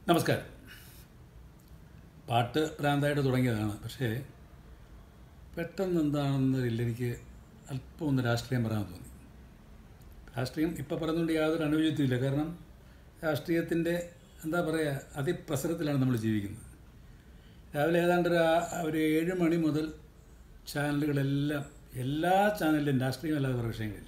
നമസ്കാരം പാട്ട് ഭ്രാന്തായിട്ട് തുടങ്ങിയതാണ് പക്ഷേ പെട്ടെന്ന് എന്താണെന്നറിയില്ല എനിക്ക് അല്പം ഒന്ന് രാഷ്ട്രീയം പറയാൻ തോന്നി രാഷ്ട്രീയം ഇപ്പോൾ പറയുന്നതുകൊണ്ട് യാതൊരു അനുയോജ്യത്വമില്ല കാരണം രാഷ്ട്രീയത്തിൻ്റെ എന്താ പറയുക അതിപ്രസരത്തിലാണ് നമ്മൾ ജീവിക്കുന്നത് രാവിലെ ഏതാണ്ട് ഒരു ആ- ഒരു ഏഴ് മണി മുതൽ ചാനലുകളെല്ലാം എല്ലാ ചാനലിലും രാഷ്ട്രീയമല്ലാതെ വേറെ വിഷയങ്ങളില്ല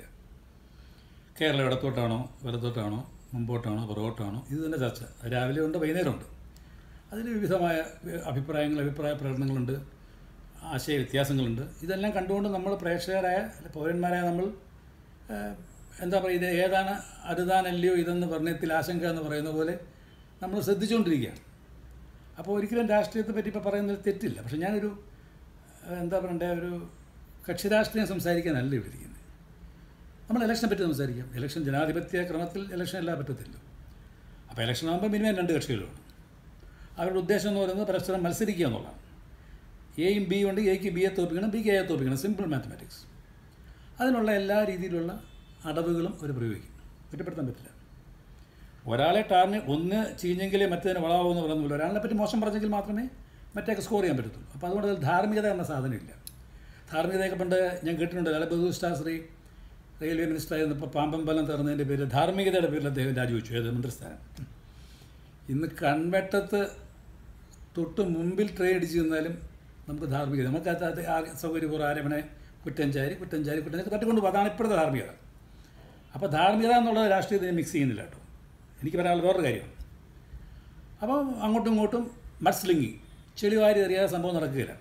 കേരളം ഇടത്തോട്ടാണോ വലത്തോട്ടാണോ മുമ്പോട്ടാണോ പുറകോട്ടാണോ ഇത് തന്നെ ചർച്ച അത് രാവിലെ ഉണ്ട് വൈകുന്നേരമുണ്ട് അതിൽ വിവിധമായ അഭിപ്രായങ്ങൾ അഭിപ്രായ പ്രകടനങ്ങളുണ്ട് ആശയ വ്യത്യാസങ്ങളുണ്ട് ഇതെല്ലാം കണ്ടുകൊണ്ട് നമ്മൾ പ്രേക്ഷകരായ അല്ല പൗരന്മാരായ നമ്മൾ ആ, എന്താ പറയുക ഇത് ഏതാണ് അരുതാനല്ലയോ ഇതെന്ന് പറഞ്ഞത്തിൽ ആശങ്ക എന്ന് പറയുന്ന പോലെ നമ്മൾ ശ്രദ്ധിച്ചുകൊണ്ടിരിക്കുകയാണ് അപ്പോൾ ഒരിക്കലും രാഷ്ട്രീയത്തെ പറ്റി ഇപ്പോൾ പറയുന്നതിൽ തെറ്റില്ല പക്ഷേ ഞാനൊരു ആ, എന്താ പറയണ്ടേ ഒരു കക്ഷി രാഷ്ട്രീയം സംസാരിക്കാനല്ല ഇവിടെ ഇരിക്കുന്നത് നമ്മൾ ഇലക്ഷനെ പറ്റി സംസാരിക്കാം ഇലക്ഷൻ ജനാധിപത്യ ക്രമത്തിൽ ഇലക്ഷൻ എല്ലാം പറ്റത്തില്ല അപ്പോൾ ഇലക്ഷൻ ആകുമ്പോൾ മിനിമം രണ്ട് കക്ഷികളുമാണ് അവരുടെ ഉദ്ദേശം എന്ന് പറയുന്നത് പരസ്പരം മത്സരിക്കുക എന്നുള്ളതാണ് എയും ബിയും ഉണ്ട് എക്ക് ബിയെ തോപ്പിക്കണം ബിക്ക് എയെ തോപ്പിക്കണം സിമ്പിൾ മാത്തമാറ്റിക്സ് അതിനുള്ള എല്ലാ രീതിയിലുള്ള അടവുകളും അവർ പ്രയോഗിക്കും കുറ്റപ്പെടുത്താൻ പറ്റില്ല ഒരാളെ ടാറിന് ഒന്ന് ചീഞ്ഞെങ്കിലേ മറ്റേതിന് വളാവൂ എന്ന് പറയുന്നില്ല ഒരാളെ പറ്റി മോശം പറഞ്ഞെങ്കിൽ മാത്രമേ മറ്റേക്ക് സ്കോർ ചെയ്യാൻ പറ്റത്തുള്ളൂ അപ്പോൾ അതുകൊണ്ട് അതിൽ ധാർമ്മികത എന്ന സാധനമില്ല ധാർമ്മികതയൊക്കെ പണ്ട് ഞാൻ കേട്ടിട്ടുണ്ട് അല്ല ബഹുസ്റ്റാശ്രീ റെയിൽവേ മിനിസ്റ്റർ ആയിരുന്നപ്പോൾ പാമ്പമ്പലം തീർന്നതിൻ്റെ പേര് ധാർമ്മികതയുടെ പേരിൽ അദ്ദേഹം രാജിവെച്ചു ഏത് മന്ത്രിസ്ഥാനം ഇന്ന് കൺവെട്ടത്ത് തൊട്ട് മുമ്പിൽ ട്രെയിൻ അടിച്ച് നിന്നാലും നമുക്ക് ധാർമ്മികത നമുക്ക് അത് അത് ആ സൗകര്യപൂർവ്വം ആരമനെ കുറ്റഞ്ചാരി കുറ്റഞ്ചാരി കുറ്റഞ്ചാരി തട്ടിക്കൊണ്ട് പോകും അതാണ് ഇപ്പോഴത്തെ ധാർമ്മികത അപ്പോൾ ധാർമ്മികത എന്നുള്ളത് രാഷ്ട്രീയത്തിന് മിക്സ് ചെയ്യുന്നില്ല കേട്ടോ എനിക്ക് പറയാനുള്ള വേറൊരു കാര്യമാണ് അപ്പോൾ അങ്ങോട്ടും ഇങ്ങോട്ടും മത്സ്ലിംഗി ചെളിവാരി എറിയാതെ സംഭവം നടക്കുകയില്ല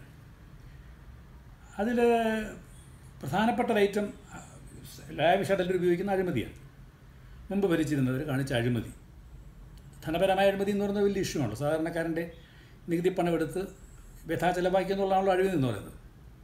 അതിൽ പ്രധാനപ്പെട്ട ഒരു ഐറ്റം ലാബ് ഷട്ടലിൽ ഉപയോഗിക്കുന്ന അഴിമതിയാണ് മുമ്പ് ഭരിച്ചിരുന്നവർ കാണിച്ച അഴിമതി ധനപരമായ അഴിമതി എന്ന് പറയുന്നത് വലിയ ഇഷ്യൂ ആണല്ലോ സാധാരണക്കാരൻ്റെ നികുതി പണം എടുത്ത് വ്യഥാ ചെലവാക്കി എന്നുള്ളതാണല്ലോ അഴിമതി എന്ന് പറയുന്നത്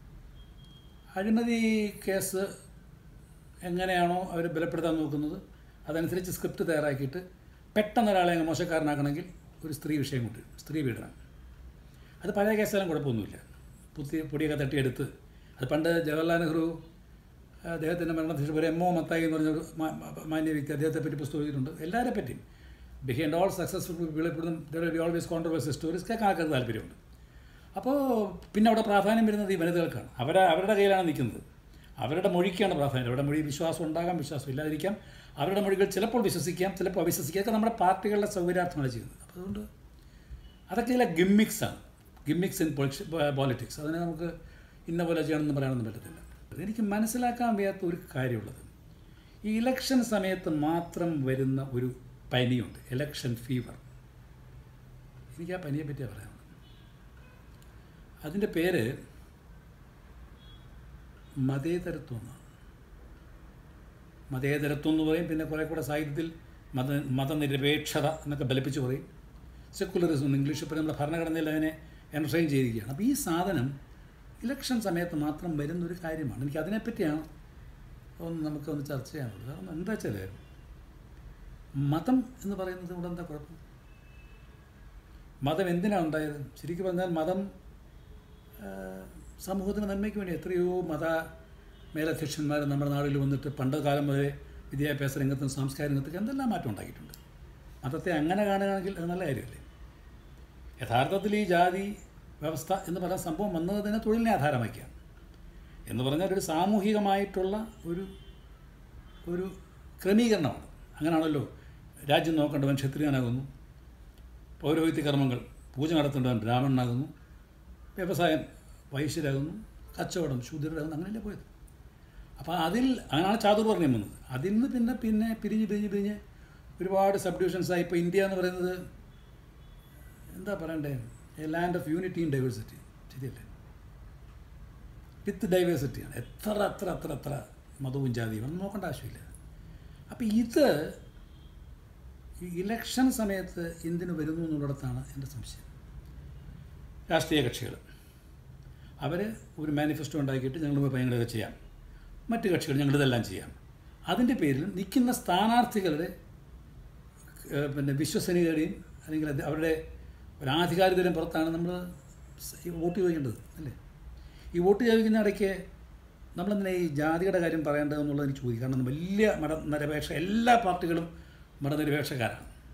അഴിമതി കേസ് എങ്ങനെയാണോ അവർ ബലപ്പെടുത്താൻ നോക്കുന്നത് അതനുസരിച്ച് സ്ക്രിപ്റ്റ് തയ്യാറാക്കിയിട്ട് പെട്ടെന്ന് ഒരാളെ അങ്ങ് മോശക്കാരനാക്കണമെങ്കിൽ ഒരു സ്ത്രീ വിഷയം കൊണ്ട് സ്ത്രീ പീഡനം അത് പഴയ കേസാലും കുഴപ്പമൊന്നുമില്ല പുതിയ പൊടിയൊക്കെ തട്ടിയെടുത്ത് അത് പണ്ട് ജവഹർലാൽ നെഹ്റു അദ്ദേഹത്തിൻ്റെ മരണത്തിന് ഒരു എം ഒ മത്തായി എന്ന് പറഞ്ഞൊരു മാ- മാ- മാന്യ വ്യക്തി അദ്ദേഹത്തെ പറ്റി പുസ്തകം എഴുതിയിട്ടുണ്ട് എല്ലാവരെ പറ്റിയും ബിഹൈൻഡ് ഓൾ സക്സസ്ഫുൾ പീപ്പിൾ എപ്പോഴും ബി ഓൾവേസ് കോൺട്രവേഴ്സി സ്റ്റോറീസ് കേൾക്കാൻ ആൾക്കാർക്ക് താല്പര്യമുണ്ട് അപ്പോൾ പിന്നെ അവിടെ പ്രാധാന്യം വരുന്നത് ഈ വനിതകൾക്കാണ് അവർ അവരുടെ കയ്യിലാണ് നിൽക്കുന്നത് അവരുടെ മൊഴിക്കാണ് പ്രാധാന്യം അവരുടെ മൊഴി വിശ്വാസം ഉണ്ടാകാം വിശ്വാസം ഇല്ലാതിരിക്കാം അവരുടെ മൊഴികൾ ചിലപ്പോൾ വിശ്വസിക്കാം ചിലപ്പോൾ അവിശ്വസിക്കാം ഒക്കെ നമ്മുടെ പാർട്ടികളുടെ സൗകര്യാർത്ഥമാണ് ചെയ്യുന്നത് അപ്പോൾ അതുകൊണ്ട് അതൊക്കെ ചില ഗിമ്മിക്സാണ് ഗിമ്മിക്സ് ഇൻ പോളിറ്റിക്സ് അതിനെ നമുക്ക് ഇന്ന പോലെ ചെയ്യണമെന്ന് പറയാനൊന്നും പറ്റത്തില്ല എനിക്ക് മനസ്സിലാക്കാൻ വയ്യാത്ത ഒരു കാര്യമുള്ളത് ഈ ഇലക്ഷൻ സമയത്ത് മാത്രം വരുന്ന ഒരു പനിയുണ്ട് ഇലക്ഷൻ ഫീവർ എനിക്ക് ആ പനിയെ പറ്റിയാണ് പറയാനുള്ളത് അതിൻ്റെ പേര് മതേതരത്വം എന്നാണ് മതേതരത്വം എന്ന് പറയും പിന്നെ കുറേ കൂടെ സാഹിത്യത്തിൽ മത മതനിരപേക്ഷത എന്നൊക്കെ ബലിപ്പിച്ച് പറയും സെക്കുലറിസം എന്ന് ഇംഗ്ലീഷ് ഇപ്പോൾ നമ്മുടെ ഭരണഘടനയിൽ അതിനെ എൻട്രൈൻ ചെയ്തിരിക്കുകയാണ് അപ്പോൾ ഈ സാധനം ഇലക്ഷൻ സമയത്ത് മാത്രം വരുന്നൊരു കാര്യമാണ് എനിക്ക് അതിനെപ്പറ്റിയാണ് ഒന്ന് നമുക്കൊന്ന് ചർച്ച ചെയ്യാനുള്ളത് കാരണം എന്താ വെച്ചാൽ മതം എന്ന് പറയുന്നത് ഇവിടെ എന്താ കുഴപ്പം മതം എന്തിനാണ് ഉണ്ടായത് ശരിക്കും പറഞ്ഞാൽ മതം ആ, സമൂഹത്തിന് നന്മയ്ക്ക് വേണ്ടി എത്രയോ മത മേലധ്യക്ഷന്മാർ നമ്മുടെ നാട്ടിൽ വന്നിട്ട് പണ്ട് കാലം മുതലേ വിദ്യാഭ്യാസ രംഗത്തും സാംസ്കാരിക രംഗത്തൊക്കെ എന്തെല്ലാം മാറ്റം ഉണ്ടാക്കിയിട്ടുണ്ട് മതത്തെ അങ്ങനെ കാണുകയാണെങ്കിൽ അത് നല്ല കാര്യമല്ലേ യഥാർത്ഥത്തിൽ ഈ ജാതി വ്യവസ്ഥ എന്ന് പറയുന്ന സംഭവം വന്നത് തന്നെ തൊഴിലിനെ ആധാരമാക്കിയാണ് എന്ന് പറഞ്ഞാൽ ഒരു സാമൂഹികമായിട്ടുള്ള ഒരു ഒരു ക്രമീകരണമാണ് അങ്ങനെയാണല്ലോ രാജ്യം നോക്കേണ്ടവൻ ക്ഷത്രിയനാകുന്നു പൗരോഹിത്യ കർമ്മങ്ങൾ പൂജ നടത്തേണ്ടവൻ ബ്രാഹ്മണനാകുന്നു വ്യവസായം വൈശ്യരാകുന്നു കച്ചവടം ശൂദ്രരാകുന്നു അങ്ങനെയല്ലേ പോയത് അപ്പോൾ അതിൽ അങ്ങനെയാണ് ചാതുർവർണ്ണ്യം വന്നത് അതിൽ നിന്ന് പിന്നെ പിന്നെ പിരിഞ്ഞ് പിരിഞ്ഞ് പിരിഞ്ഞ് ഒരുപാട് സബ്ഡിവിഷൻസായി ഇപ്പോൾ ഇന്ത്യ എന്ന് പറയുന്നത് എന്താ പറയണ്ടേ a land of unity in diversity ശരിയല്ലേ വിത്ത് ഡൈവേഴ്സിറ്റിയാണ് എത്ര അത്ര അത്ര അത്ര മതവും ജാതിയും ഒന്നും നോക്കേണ്ട ആവശ്യമില്ല അപ്പോൾ ഇത് ഈ ഇലക്ഷൻ സമയത്ത് എന്തിനു വരുന്നു എന്നുള്ളിടത്താണ് എൻ്റെ സംശയം രാഷ്ട്രീയ കക്ഷികൾ അവർ ഒരു മാനിഫെസ്റ്റോ ഉണ്ടാക്കിയിട്ട് ഞങ്ങൾ പോയി ഞങ്ങളിത് ചെയ്യാം മറ്റ് കക്ഷികൾ ഞങ്ങളിതെല്ലാം ചെയ്യാം അതിൻ്റെ പേരിൽ നിൽക്കുന്ന സ്ഥാനാർത്ഥികളുടെ ഏഹ്, പിന്നെ വിശ്വസനീയതയുടെയും അല്ലെങ്കിൽ അത് അവരുടെ ഒരു ആധികാരികതയും പുറത്താണ് നമ്മൾ സ് ഈ വോട്ട് ചോദിക്കേണ്ടത് അല്ലേ ഈ വോട്ട് ചോദിക്കുന്ന ഇടയ്ക്ക് നമ്മളെന്തിനാ ഈ ജാതിയുടെ കാര്യം പറയേണ്ടതെന്നുള്ളത് എനിക്ക് ചോദിക്കും കാരണം വലിയ മത നിരപേക്ഷ എല്ലാ പാർട്ടികളും മതനിരപേക്ഷക്കാരാണ്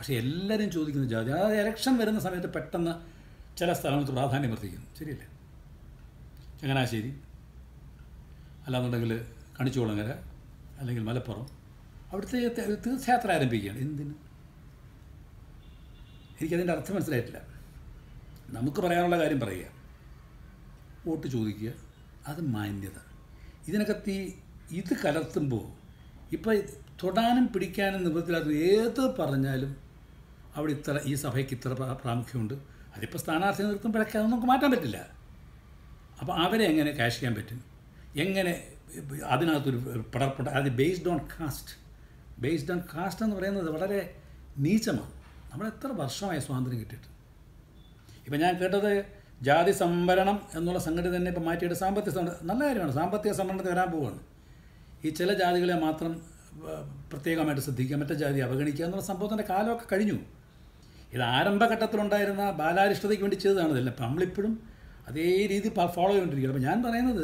പക്ഷേ എല്ലാവരും ചോദിക്കുന്ന ജാതി അതായത് ഇലക്ഷൻ വരുന്ന സമയത്ത് പെട്ടെന്ന് ചില സ്ഥലങ്ങൾക്ക് പ്രാധാന്യം വർദ്ധിക്കുന്നു ശരിയല്ലേ ചങ്ങനാശ്ശേരി അല്ലാന്നുണ്ടെങ്കിൽ കണിച്ചുകുളങ്ങര അല്ലെങ്കിൽ മലപ്പുറം അവിടുത്തെ ത- തീർത്ഥയാത്ര ആരംഭിക്കുകയാണ് എന്തിന് എനിക്കതിൻ്റെ അർത്ഥം മനസ്സിലായിട്ടില്ല നമുക്ക് പറയാനുള്ള കാര്യം പറയുക വോട്ട് ചോദിക്കുക അത് മാന്യത ഇതിനകത്ത് ഈ ഇത് കലർത്തുമ്പോൾ ഇപ്പോൾ തൊടാനും പിടിക്കാനും നിവൃത്തിയില്ലാത്ത ഏത് പറഞ്ഞാലും അവിടെ ഇത്ര ഈ സഭയ്ക്ക് ഇത്ര പ്രാ- പ്രാമുഖ്യമുണ്ട് അതിപ്പോൾ സ്ഥാനാർത്ഥി നിർത്തുമ്പോഴൊക്കെ അത് നമുക്ക് മാറ്റാൻ പറ്റില്ല അപ്പോൾ അവരെ എങ്ങനെ ക്യാഷ് ചെയ്യാൻ പറ്റും എങ്ങനെ അതിനകത്തൊരു പടർപ്പട അത് based on caste based on caste എന്ന് പറയുന്നത് വളരെ നീചമാണ് നമ്മൾ എത്ര വർഷമായി സ്വാതന്ത്ര്യം കിട്ടിയിട്ട് ഇപ്പം ഞാൻ കേട്ടത് ജാതി സംവരണം എന്നുള്ള സംഗതി തന്നെ ഇപ്പം മാറ്റിയിട്ട് സാമ്പത്തിക സംവരണം നല്ല കാര്യമാണ് സാമ്പത്തിക സംവരണത്തിൽ വരാൻ പോവുകയാണ് ഈ ചില ജാതികളെ മാത്രം ആ, പ്രത്യേകമായിട്ട് ശ്രദ്ധിക്കുക മറ്റേ ജാതി അവഗണിക്കുക എന്നുള്ള സംഭവത്തിൻ്റെ കാലമൊക്കെ കഴിഞ്ഞു ഇത് ആരംഭഘട്ടത്തിലുണ്ടായിരുന്ന ബാലാരിഷ്ടതയ്ക്ക് വേണ്ടി ചെയ്തതാണ് ഇതല്ല അപ്പം നമ്മളിപ്പോഴും അതേ രീതി ഫോളോ ചെയ്തുകൊണ്ടിരിക്കുകയാണ് അപ്പം ഞാൻ പറയുന്നത്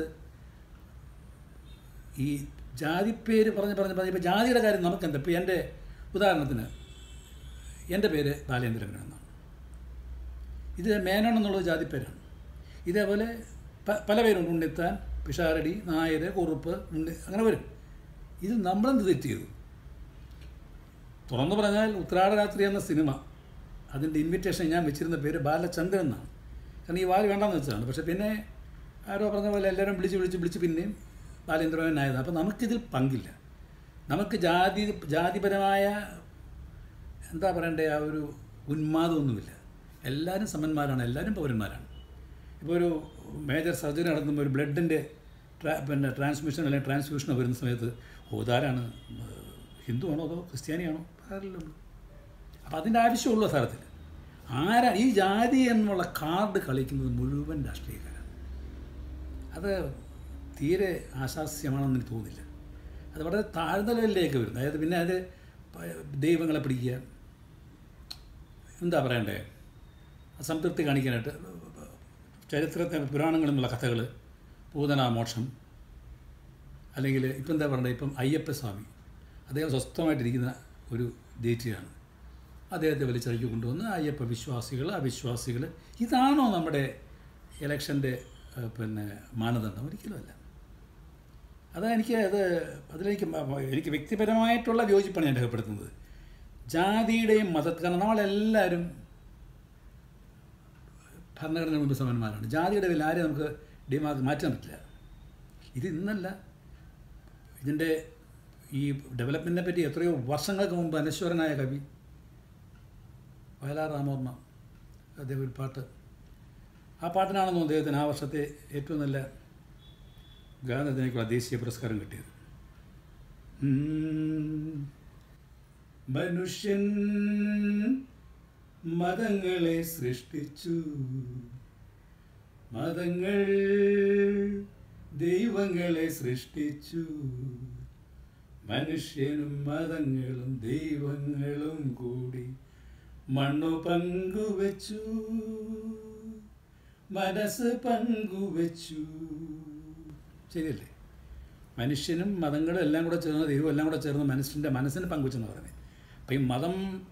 ഈ ജാതിപ്പേര് പറഞ്ഞ് പറഞ്ഞ് പറഞ്ഞ് ഇപ്പോൾ ജാതിയുടെ കാര്യം നമുക്കെന്താ ഇപ്പോൾ എൻ്റെ ഉദാഹരണത്തിന് എൻ്റെ പേര് ബാലേന്ദ്രൻ എന്നാണ് ഇത് മേനോൻ എന്നുള്ളത് ജാതിപ്പേരാണ് ഇതേപോലെ പ- പല പേരുണ്ട് ഉണ്ണിത്താൻ പിഷാരടി നായർ കുറുപ്പ് ഉണ്ണി അങ്ങനെ വരും ഇത് നമ്മളെന്ത് തെറ്റ് ചെയ്തു തുറന്നു പറഞ്ഞാൽ ഉത്രാടരാത്രി എന്ന സിനിമ അതിൻ്റെ ഇൻവിറ്റേഷൻ ഞാൻ വെച്ചിരുന്ന പേര് ബാലചന്ദ്രൻ എന്നാണ് കാരണം ഈ വാല് വേണ്ടെന്ന് വെച്ചതാണ് പക്ഷേ പിന്നെ ആരോ പറഞ്ഞ പോലെ എല്ലാവരും വിളിച്ച് വിളിച്ച് വിളിച്ച് പിന്നെയും ബാലേന്ദ്രനായത് അപ്പോൾ നമുക്കിതിൽ പങ്കില്ല നമുക്ക് ജാതി ജാതിപരമായ എന്താ പറയണ്ടേ ആ ഒരു ഉന്മാദമൊന്നുമില്ല എല്ലാവരും സമന്മാരാണ് എല്ലാവരും പൗരന്മാരാണ് ഇപ്പോൾ ഒരു മേജർ സർജറി നടത്തുമ്പോൾ ഒരു ബ്ലഡിൻ്റെ ട്രാ പിന്നെ ട്രാൻസ്മിഷൻ അല്ലെങ്കിൽ ട്രാൻസ്ഫ്യൂഷനോ വരുന്ന സമയത്ത് ഓ ഇതാരാണ് ഏഹ്, ഹിന്ദുവാണോ അതോ ക്രിസ്ത്യാനിയാണോ അറിയില്ലല്ലോ അപ്പോൾ അതിൻ്റെ ആവശ്യമുള്ള സ്ഥലത്തിൽ ആരാ ഈ ജാതി എന്നുള്ള കാർഡ് കളിക്കുന്നത് മുഴുവൻ രാഷ്ട്രീയക്കാരാണ് അത് തീരെ ആശാസ്യമാണെന്ന് എനിക്ക് തോന്നുന്നില്ല അത് വളരെ താഴ്ന്ന ലെവലിലേക്ക് വരും അതായത് പിന്നെ അത് പ- ദൈവങ്ങളെ പിടിക്കുക എന്താ പറയണ്ടേ സംതൃപ്തി കാണിക്കാനായിട്ട് ചരിത്രത്തെ പുരാണങ്ങളിൽ നിന്നുള്ള കഥകൾ പൂതനാമോക്ഷം അല്ലെങ്കിൽ ഇപ്പം എന്താ പറയണ്ടേ ഇപ്പം അയ്യപ്പ സ്വാമി അദ്ദേഹം സ്വസ്ഥമായിട്ടിരിക്കുന്ന ഒരു ഡേറ്റിയാണ് അദ്ദേഹത്തെ വലിച്ചിറക്കി കൊണ്ടുവന്ന് അയ്യപ്പ വിശ്വാസികൾ അവിശ്വാസികൾ ഇതാണോ നമ്മുടെ ഇലക്ഷൻ്റെ ഏഹ്, പിന്നെ മാനദണ്ഡം ഒരിക്കലുമല്ല അതാ എനിക്ക് അത് അതിലെനിക്ക് മ- മ- എനിക്ക് വ്യക്തിപരമായിട്ടുള്ള വിയോജിപ്പാണ് ഞാൻ രേഖപ്പെടുത്തുന്നത് ജാതിയുടെയും മത കാരണം നമ്മളെല്ലാവരും ഭരണഘടന മുമ്പ് സമന്മാരാണ് ജാതിയുടെ പേരിൽ ആരെയും നമുക്ക് ഡിമാർക്ക് മാറ്റാൻ പറ്റില്ല ഇത് ഇന്നല്ല ഇതിൻ്റെ ഈ ഡെവലപ്മെൻറ്റിനെ പറ്റി എത്രയോ വർഷങ്ങൾക്ക് മുമ്പ് അനശ്വരനായ കവി വയലാർ രാമവർമ്മ അദ്ദേഹം ഒരു പാട്ട് ആ പാട്ടിനാണെന്നോ അദ്ദേഹത്തിന് ആ വർഷത്തെ ഏറ്റവും നല്ല ഗാനത്തിനേക്കുള്ള ദേശീയ പുരസ്കാരം കിട്ടിയത് ഉം. മനുഷ്യൻ മതങ്ങളെ സൃഷ്ടിച്ചു മതങ്ങൾ ദൈവങ്ങളെ സൃഷ്ടിച്ചു മനുഷ്യനും മതങ്ങളും ദൈവങ്ങളും കൂടി മണ്ണു പങ്കുവച്ചു മനസ്സ് പങ്കുവച്ചു ശരിയല്ലേ മനുഷ്യനും മതങ്ങളും എല്ലാം കൂടെ ചേർന്ന് ദൈവം എല്ലാം കൂടെ ചേർന്ന് മനുഷ്യൻ്റെ മനസ്സിന് പങ്കുവെച്ചെന്ന് പറയുന്നത് അപ്പം ഈ മതം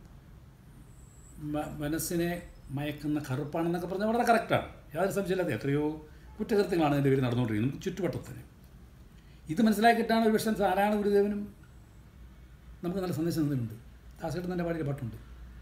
മ- മനസ്സിനെ മയക്കുന്ന കറുപ്പാണെന്നൊക്കെ പറഞ്ഞാൽ വളരെ കറക്റ്റാണ് യാതൊരു സംശയമില്ലാതെ എത്രയോ കുറ്റകൃത്യങ്ങളാണ് അതിൻ്റെ പേര് നടന്നുകൊണ്ടിരിക്കുന്നത് നമുക്ക് ചുറ്റുവട്ടത്തിന് ഇത് മനസ്സിലാക്കിയിട്ടാണ് ഒരു പക്ഷേ നാരായണ ഗുരുദേവനും നമുക്ക് നല്ല സന്ദേശം തന്നിട്ടുണ്ട് ദാസേട്ടൻ തന്നെ പാടിയ പാട്ടുണ്ട്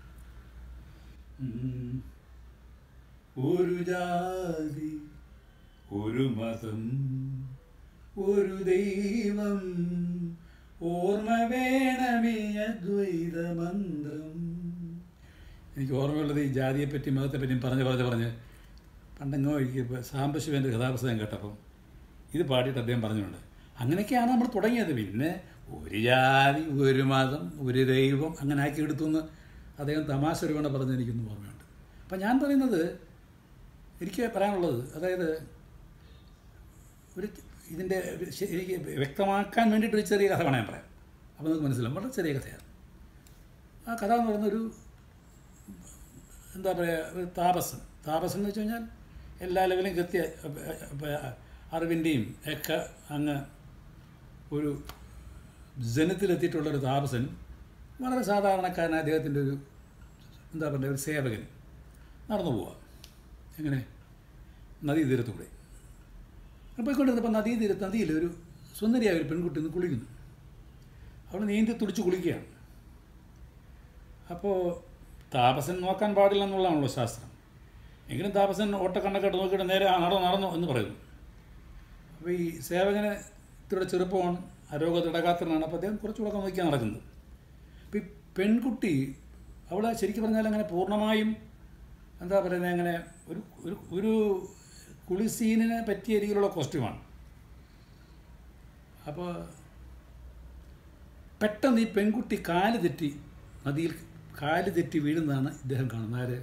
ഉം. ഒരു ജാതി ഒരു മതം ഒരു ദൈവം ഓർമ്മ വേണമേ അദ്വൈത മന്ത്രം എനിക്ക് ഓർമ്മയുള്ളത് ഈ ജാതിയെപ്പറ്റി മതത്തെപ്പറ്റിയും പറഞ്ഞ് പറഞ്ഞ് പറഞ്ഞ് പണ്ടെങ്ങോ എനിക്ക് സാംബശിവൻ്റെ കഥാപ്രസംഗം കേട്ടപ്പം ഇത് പാടിയിട്ട് അദ്ദേഹം പറഞ്ഞിട്ടുണ്ട് അങ്ങനെയൊക്കെയാണ് നമ്മൾ തുടങ്ങിയത് പിന്നെ ഒരു ജാതി ഒരു മതം ഒരു ദൈവം അങ്ങനെ ആക്കി എടുത്തു എന്ന് അദ്ദേഹം തമാശ ഒരു വേണം പറഞ്ഞ് എനിക്കൊന്നും ഓർമ്മയുണ്ട് അപ്പം ഞാൻ പറയുന്നത് എനിക്ക് പറയാനുള്ളത് അതായത് ഒരു ഇതിൻ്റെ ഒരു ശ- എനിക്ക് വ്യക്തമാക്കാൻ വേണ്ടിയിട്ട് ഒരു ചെറിയ കഥ വേണം ഞാൻ പറയാം അപ്പോൾ നമുക്ക് മനസ്സിലാവും വളരെ ചെറിയ കഥയാണ് ആ കഥ എന്ന് പറയുന്നൊരു എന്താ പറയുക ഒരു താപസൻ താപസൻ എന്ന് വെച്ച് കഴിഞ്ഞാൽ എല്ലാ ലെവലും കൃത്യ അറിവിൻ്റെയും ഒക്കെ അങ്ങ് ഒരു ജനത്തിലെത്തിയിട്ടുള്ളൊരു താപസൻ വളരെ സാധാരണക്കാരനായ അദ്ദേഹത്തിൻ്റെ ഒരു എന്താ പറയുക ഒരു സേവകൻ നടന്നു പോവാം എങ്ങനെ നദീതീരത്തൂടെ പോയിക്കൊണ്ടിരുന്നപ്പോൾ നദീതീരത്ത് നദിയിൽ ഒരു സുന്ദരിയായ ഒരു പെൺകുട്ടി നിന്ന് കുളിക്കുന്നു അവൾ നീന്തി തുടിച്ച് കുളിക്കുകയാണ് അപ്പോൾ താപസൻ നോക്കാൻ പാടില്ല എന്നുള്ളതാണല്ലോ ശാസ്ത്രം എങ്കിലും താപസൻ ഓട്ടക്കണ്ണക്കെട്ട് നോക്കിയിട്ട് നേരെ ആ നടന്നു നടന്നു എന്ന് പറയുന്നു അപ്പോൾ ഈ സേവകന് ഇത്തിരി ചെറുപ്പമാണ് ആരോഗ്യ തിടകാത്തനാണ് അപ്പോൾ അദ്ദേഹം കുറച്ചുകൂടെ നോക്കിയാണ് നടക്കുന്നത് അപ്പോൾ ഈ പെൺകുട്ടി അവളെ ശരിക്കും പറഞ്ഞാൽ അങ്ങനെ പൂർണ്ണമായും എന്താ പറയുന്നത് അങ്ങനെ ഒരു ഒരു ഒരു കുളിസീനിനെ പറ്റിയ രീതിയിലുള്ള കോസ്റ്റ്യൂമാണ് അപ്പോൾ പെട്ടെന്ന് ഈ പെൺകുട്ടി കാല് തെറ്റി നദിയിൽ കാല് തെറ്റി വീഴുന്നതാണ് ഇദ്ദേഹം കാണുന്നത് ആര്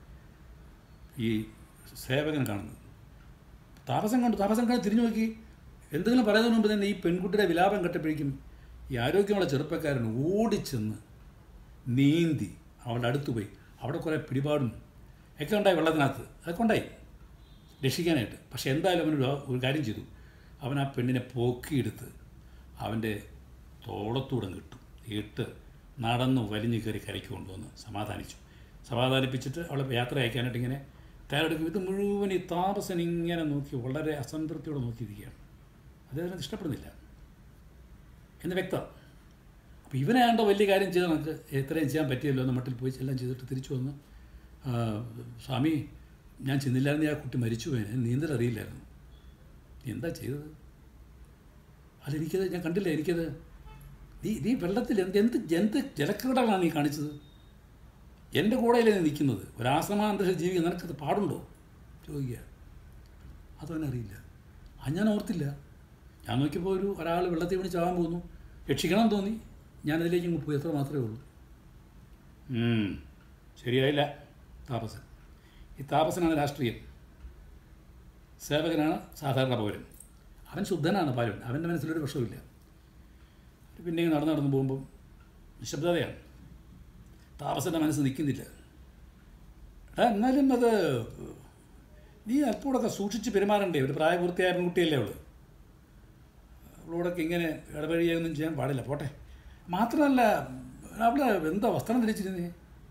ഈ സേവകൻ കാണുന്നത് താപസം കണ്ടു താപസം കണ്ട് തിരിഞ്ഞു നോക്കി എന്തെങ്കിലും പറയുന്നതിന് മുമ്പ് തന്നെ ഈ പെൺകുട്ടിയുടെ വിലാപം കേട്ടപ്പോഴേക്കും ഈ ആരോഗ്യമുള്ള ചെറുപ്പക്കാരൻ ഓടിച്ചെന്ന് നീന്തി അവളുടെ അടുത്ത് പോയി അവിടെ കുറേ പിടിപാടും ഒക്കെ ഉണ്ടായി വെള്ളത്തിനകത്ത് അതൊക്കെ ഉണ്ടായി രക്ഷിക്കാനായിട്ട് പക്ഷെ എന്തായാലും അവനൊരു ഒരു കാര്യം ചെയ്തു അവൻ ആ പെണ്ണിനെ പൊക്കിയെടുത്ത് അവൻ്റെ തോളത്തൂടെ കിട്ടും ഇട്ട് നടന്ന് വലിഞ്ഞു കയറി കരയ്ക്ക് കൊണ്ടുവന്ന് സമാധാനിച്ചു സമാധാനിപ്പിച്ചിട്ട് അവളെ യാത്ര അയക്കാനായിട്ട് ഇങ്ങനെ തയ്യാറെടുക്കും ഇത് മുഴുവൻ ഈ താപസൻ ഇങ്ങനെ നോക്കി വളരെ അസംതൃപ്തിയോടെ നോക്കിയിരിക്കുകയാണ് അദ്ദേഹത്തിന് ഇഷ്ടപ്പെടുന്നില്ല എന്ന് വ്യക്തം അപ്പോൾ ഇവനാണ്ടോ വലിയ കാര്യം ചെയ്ത് നമുക്ക് എത്രയും ചെയ്യാൻ പറ്റിയല്ലോ എന്ന് മട്ടിൽ പോയി എല്ലാം ചെയ്തിട്ട് തിരിച്ചു വന്ന് ആ, സ്വാമി ഞാൻ ചെന്നില്ലായിരുന്നു ആ കുട്ടി മരിച്ചു പോയേനെ നീന്തൽ അറിയില്ലായിരുന്നു നീ എന്താ ചെയ്തത് അല്ല എനിക്കത് ഞാൻ കണ്ടില്ല എനിക്കത് നീ നീ വെള്ളത്തിൽ എന്ത് എന്ത് എന്ത് ജലക്രീടകളാണ് നീ കാണിച്ചത് എൻ്റെ കൂടെയല്ലേ നീ നിൽക്കുന്നത് ഒരാശ്രമാന്തര ജീവി നിനക്കത് പാടുണ്ടോ ചോദിക്കുക അതവനറിയില്ല അത് ഞാൻ ഓർത്തില്ല ഞാൻ നോക്കിയപ്പോൾ ഒരു ഒരാൾ വെള്ളത്തിൽ വീണ് ചാവാൻ പോകുന്നു രക്ഷിക്കണം എന്ന് തോന്നി ഞാനതിലേക്ക് ഇങ്ങ് പോയി അത്ര മാത്രമേ ഉള്ളൂ ഉം, ശരിയായില്ല താപസൻ ഈ താപസനാണ് രാഷ്ട്രീയം സേവകനാണ് സാധാരണ പൗരൻ അവൻ ശുദ്ധനാണ് പാലൻ അവൻ്റെ മനസ്സിലൊരു വിഷമില്ല പിന്നെ ഇങ്ങനെ നടന്ന് നടന്ന് പോകുമ്പം നിശബ്ദതയാണ് താപസൻ്റെ മനസ്സ് നിൽക്കുന്നില്ല എടാ എന്നാലും അത് നീ അല്പൂടൊക്കെ സൂക്ഷിച്ച് പെരുമാറണ്ടേ ഒരു പ്രായപൂർത്തിയായ പെൺകുട്ടിയല്ലേ അവള് അവളോടൊക്കെ ഇങ്ങനെ ഇടപഴകിയൊന്നും ചെയ്യാൻ പാടില്ല പോട്ടെ മാത്രമല്ല അവളെ എന്താ വസ്ത്രം ധരിച്ചിരുന്നേ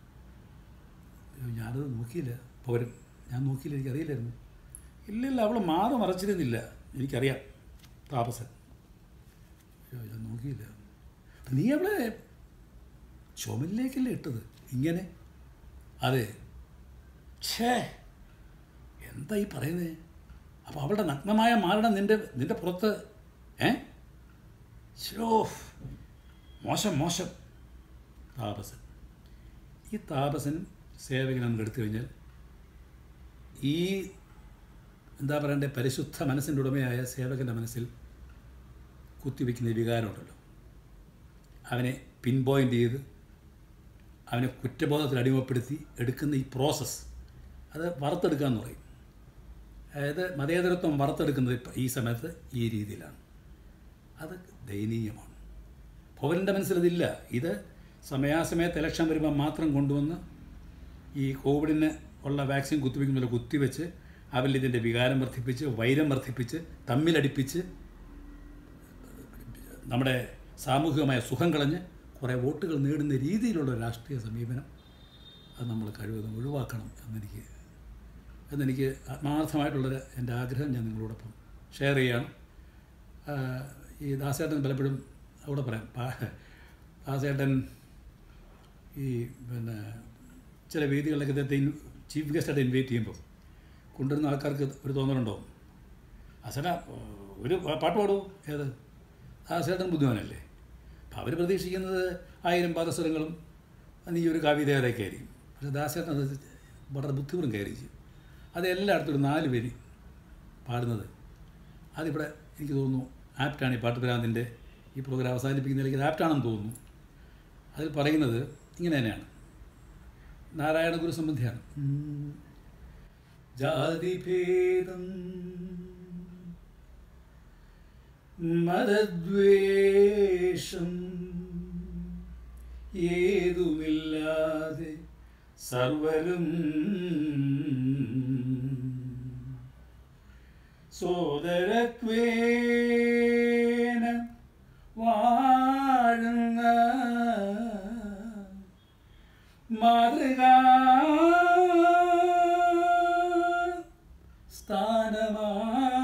അയ്യോ, ഞാനത് നോക്കിയില്ല പൗരൻ ഞാൻ നോക്കിയില്ല എനിക്കറിയില്ലായിരുന്നു ഇല്ലില്ല അവൾ മാറി മറച്ചിരുന്നില്ല എനിക്കറിയാം താപസൻ അയ്യോ ഞാൻ നോക്കിയില്ല നീ അവളെ ചുമലിലേക്കല്ലേ ഇട്ടത് ഇങ്ങനെ അതെ ഛേ എന്താ ഈ പറയുന്നത് അപ്പോൾ അവളുടെ നഗ്നമായ മാരണം നിൻ്റെ നിൻ്റെ പുറത്ത് ഏ ശോ മോശം മോശം താപസൻ ഈ താപസൻ സേവകൻ നമ്മൾ എടുത്തു കഴിഞ്ഞാൽ ഈ എന്താ പറയണ്ടേ പരിശുദ്ധ മനസ്സിൻ്റെ ഉടമയായ സേവകൻ്റെ മനസ്സിൽ കുത്തിവെക്കുന്ന ഈ വികാരമുണ്ടല്ലോ അവനെ പിൻ പോയിൻ്റ് ചെയ്ത് അവനെ കുറ്റബോധത്തിൽ അടിമപ്പെടുത്തി എടുക്കുന്ന ഈ പ്രോസസ്സ് അത് വറുത്തെടുക്കുക എന്ന് പറയും അതായത് മതേതരത്വം വറുത്തെടുക്കുന്നത് ഇപ്പ- ഈ സമയത്ത് ഈ രീതിയിലാണ് അത് ദയനീയമാണ് പൗരൻ്റെ മനസ്സിലതില്ല ഇത് സമയാസമയത്ത് ഇലക്ഷൻ വരുമ്പോൾ മാത്രം കൊണ്ടുവന്ന് ഈ കോവിഡിന് ഉള്ള വാക്സിൻ കുത്തിവെക്കുമ്പോൾ കുത്തിവെച്ച് അവരിൽ ഇതിൻ്റെ വികാരം വർദ്ധിപ്പിച്ച് വൈരം വർദ്ധിപ്പിച്ച് തമ്മിലടിപ്പിച്ച് നമ്മുടെ സാമൂഹികമായ സുഖം കളഞ്ഞ് കുറേ വോട്ടുകൾ നേടുന്ന രീതിയിലുള്ള ഒരു രാഷ്ട്രീയ സമീപനം അത് നമ്മൾ കഴിവതും ഒഴിവാക്കണം എന്നെനിക്ക് എന്നെനിക്ക് ആത്മാർത്ഥമായിട്ടുള്ളൊരു എൻ്റെ ആഗ്രഹം ഞാൻ നിങ്ങളോടൊപ്പം ഷെയർ ചെയ്യാണ് ആ, ഈ ദാസേട്ടൻ പലപ്പോഴും അവിടെ പറയാം പാ- ദാസേട്ടൻ ഈ പിന്നെ ചില വേദികളിലൊക്കെ ഇദ്ദേഹത്തെ ചീഫ് ഗസ്റ്റായിട്ട് ഇൻവൈറ്റ് ചെയ്യുമ്പോൾ കൊണ്ടുവരുന്ന ആൾക്കാർക്ക് ഒരു തോന്നലുണ്ടോ അസല ഒരു പാട്ട് പാടൂ ഏത് ദാസേട്ടൻ ബുദ്ധിമാനല്ലേ അപ്പം അവർ പ്രതീക്ഷിക്കുന്നത് ആയിരം പാദസ്വരങ്ങളും നീ ഒരു കവിതയൊക്കെ ആയിരിക്കും പക്ഷേ ദാസേട്ടൻ അത് വളരെ ബുദ്ധിപൂർവ്വം കയറി ചെയ്യും അത് എല്ലായിടത്തും ഒരു നാല് പേര് പാടുന്നത് അതിവിടെ എനിക്ക് തോന്നുന്നു ആപ്റ്റാണ് ഈ പാട്ടുപരാന്തിൻ്റെ ഈ പ്രോഗ്രാം അവസാനിപ്പിക്കുന്നതിലേക്ക് ഇത് ആപ്റ്റാണെന്ന് തോന്നുന്നു അതിൽ പറയുന്നത് ഇങ്ങനെ തന്നെയാണ് നാരായണ ഗുരു സംബന്ധിയാണ് ഉം. ജാതിഭേദം മതദ്വേഷം ഏതുമില്ലാതെ സർവരും സോദരത്വേന വാഴുന്ന മാതൃക സ്ഥാനമാ